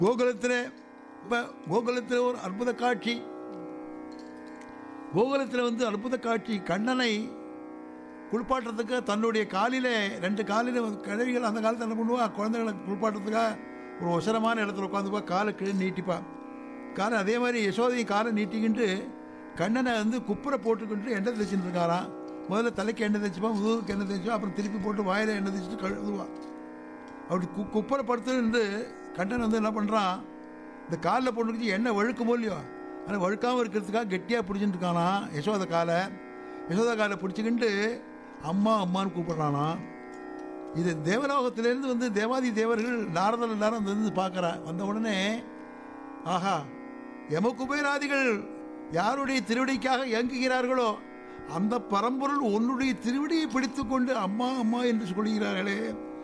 கோகுலத்தில் இப்போ கோகுலத்தில் ஒரு அற்புத காட்சி கோகுலத்தில் வந்து அற்புத காட்சி கண்ணனை குளிப்பாட்டுறதுக்கு தன்னுடைய காலில் ரெண்டு காலில் கிழவிகள் அந்த காலத்தில் என்ன பண்ணுவா குழந்தைகளை குளிப்பாட்டுறதுக்காக ஒரு ஒசரமான இடத்துல உட்காந்துப்பா காலை கீழே நீட்டிப்பா காலை அதே மாதிரி யசோதையும் காலை நீட்டிக்கிட்டு கண்ணனை வந்து குப்புரை போட்டுக்கிட்டு எண்ணெய் தேய்ச்சிட்டு இருக்காராம் முதல்ல தலைக்கு எண்ணெய் தேய்ச்சிப்பா முதுகுக்கு எண்ணெய் தேய்ச்சிப்பா அப்புறம் திருப்பி போட்டு வாயில் எண்ணெய் தேய்ச்சிட்டு கழுவுவா அப்படி கு குப்புரை படுத்துட்டு கண்ணன் வந்து என்ன பண்ணுறான் இந்த காலில் போட்டுக்கிட்டு எண்ணெய் வழுக்குமோ இல்லையோ ஆனால் வழுக்காமல் இருக்கிறதுக்காக கெட்டியாக பிடிச்சிட்டு இருக்கானா யசோத காலை யசோதா காலை பிடிச்சிக்கிட்டு அம்மா அம்மான்னு கூப்பிடுறானா இது தேவலோகத்திலேருந்து வந்து தேவாதி தேவர்கள் நாரதர் எல்லாரும் வந்து பார்க்குறா வந்த உடனே ஆஹா யமகுபேராதிகள் யாருடைய திருவடிக்காக இயங்குகிறார்களோ அந்த பரம்பொருள் உன்னுடைய திருவடியை பிடித்துக்கொண்டு அம்மா அம்மா என்று சொல்கிறார்களே